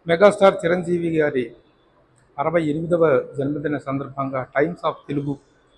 megastar Chiranjeevi గారి అరవై ఎనిమిదవ జన్మదిన సందర్భంగా Times of Telugu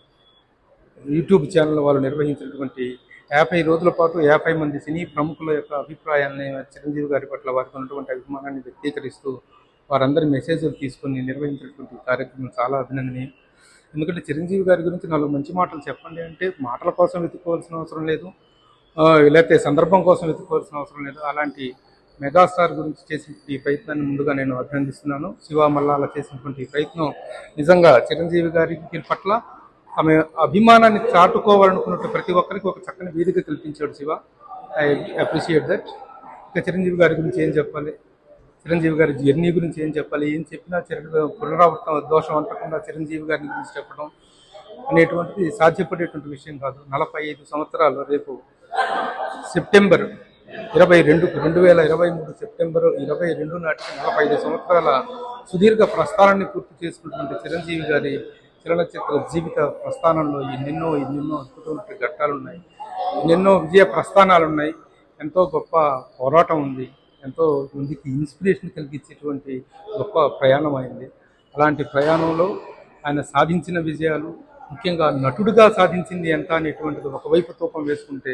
YouTube channel వాళ్ళు నిర్వహించినటువంటి యాభై రోజుల పాటు యాభై మంది సినీ ప్రముఖుల యొక్క అభిప్రాయాన్ని చిరంజీవి గారి పట్ల వారికి ఉన్నటువంటి అభిమానాన్ని వ్యక్తీకరిస్తూ వారందరి మెసేజ్లు తీసుకొని నిర్వహించినటువంటి ఈ కార్యక్రమం చాలా అభినందనీయం ఎందుకంటే చిరంజీవి గారి గురించి నాలుగు మంచి మాటలు చెప్పండి అంటే మాటల కోసం వెతుక్కోవాల్సిన అవసరం లేదు ఆ, లేకపోతే సందర్భం కోసం వెతుక్కోవాల్సిన అవసరం లేదు అలాంటి మెగాస్టార్ గురించి చేసిన ఈ ప్రయత్నాన్ని ముందుగా నేను అభినందిస్తున్నాను శివ మల్లాల చేసినటువంటి ఈ ప్రయత్నం నిజంగా చిరంజీవి గారికి పట్ల ఆమె అభిమానాన్ని చాటుకోవాలనుకున్నట్టు ప్రతి ఒక్కరికి ఒక చక్కని వేదిక కల్పించాడు శివ ఐ అప్రిషియేట్ దట్ ఇక చిరంజీవి గారి గురించి ఏం చెప్పాలి చిరంజీవి గారి జర్నీ గురించి ఏం చెప్పాలి ఏం చెప్పినా చిరంజీవి పునరావృతం దోషం అంటకుండా చిరంజీవి గారి గురించి చెప్పడం అనేటువంటిది సాధ్యపడేటువంటి విషయం కాదు నలభై ఐదు సంవత్సరాలు రేపు సెప్టెంబర్ ఇరవై రెండు రెండు వేల ఇరవై మూడు సెప్టెంబర్ ఇరవై రెండు నాటికి నలభై ఐదు సంవత్సరాల సుదీర్ఘ ప్రస్థానాన్ని పూర్తి చేసుకున్నటువంటి చిరంజీవి గారి చలనచిత్ర జీవిత ప్రస్థానంలో ఎన్నెన్నో ఎన్నెన్నో అద్భుతమైన ఘట్టాలు ఉన్నాయి ఎన్నెన్నో విజయ ప్రస్థానాలు ఉన్నాయి ఎంతో గొప్ప పోరాటం ఉంది ఎంతో మందికి ఇన్స్పిరేషన్ కలిగించేటువంటి గొప్ప ప్రయాణం అయింది అలాంటి ప్రయాణంలో ఆయన సాధించిన విజయాలు ముఖ్యంగా నటుడిగా సాధించింది ఎంత అనేటువంటిది ఒకవైపు తూకం వేసుకుంటే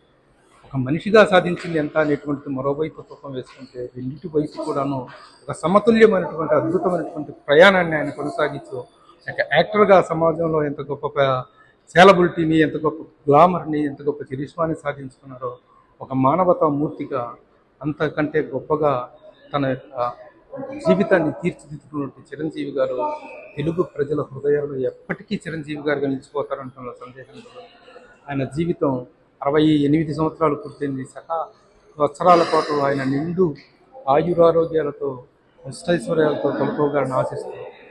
ఒక మనిషిగా సాధించింది ఎంత అనేటువంటిది మరోవైపు తూకం వేసుకుంటే రెండింటి వయసు కూడాను ఒక సమతుల్యమైనటువంటి అద్భుతమైనటువంటి ప్రయాణాన్ని ఆయన కొనసాగించు ఒక యాక్టర్గా సమాజంలో ఎంత గొప్ప సేలబిలిటీని ఎంత గొప్ప గ్లామర్ని ఎంత గొప్ప చరిష్మాని సాధించుకున్నారో ఒక మానవతా మూర్తిగా అంతకంటే గొప్పగా తన యొక్క జీవితాన్ని తీర్చిదిద్దుకున్నటువంటి చిరంజీవి గారు తెలుగు ప్రజల హృదయాల్లో ఎప్పటికీ చిరంజీవి గారుగా నిలిచిపోతారంటున్న సందేహం లేదు ఆయన జీవితం అరవై ఎనిమిది సంవత్సరాలు పూర్తయింది సహా సంవత్సరాల పాటు ఆయన నిండు ఆయురారోగ్యాలతో అష్టైశ్వర్యాలతో తొలతోగాలని ఆశిస్తూ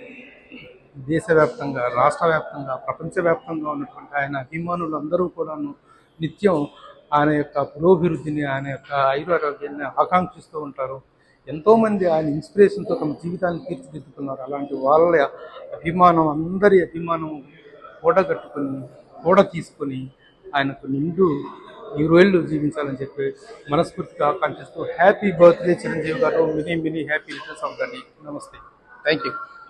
దేశవ్యాప్తంగా రాష్ట్ర వ్యాప్తంగా ప్రపంచవ్యాప్తంగా ఉన్నటువంటి ఆయన అభిమానులు అందరూ కూడాను నిత్యం ఆయన యొక్క పురోభివృద్ధిని ఆయన యొక్క ఆయురారోగ్యాన్ని ఆకాంక్షిస్తూ ఉంటారు ఎంతోమంది ఆయన ఇన్స్పిరేషన్తో తమ జీవితాన్ని తీర్చిదిద్దుతున్నారు అలాంటి వాళ్ళ అభిమానం అందరి అభిమానం కూడగట్టుకొని కూడ తీసుకొని ఆయనకు నిండు ఇరవైళ్ళు జీవించాలని చెప్పి మనస్ఫూర్తిగా ఆకాంక్షిస్తూ happy birthday Chiranjeevi garu many many happy returns of the day నమస్తే థ్యాంక్ యూ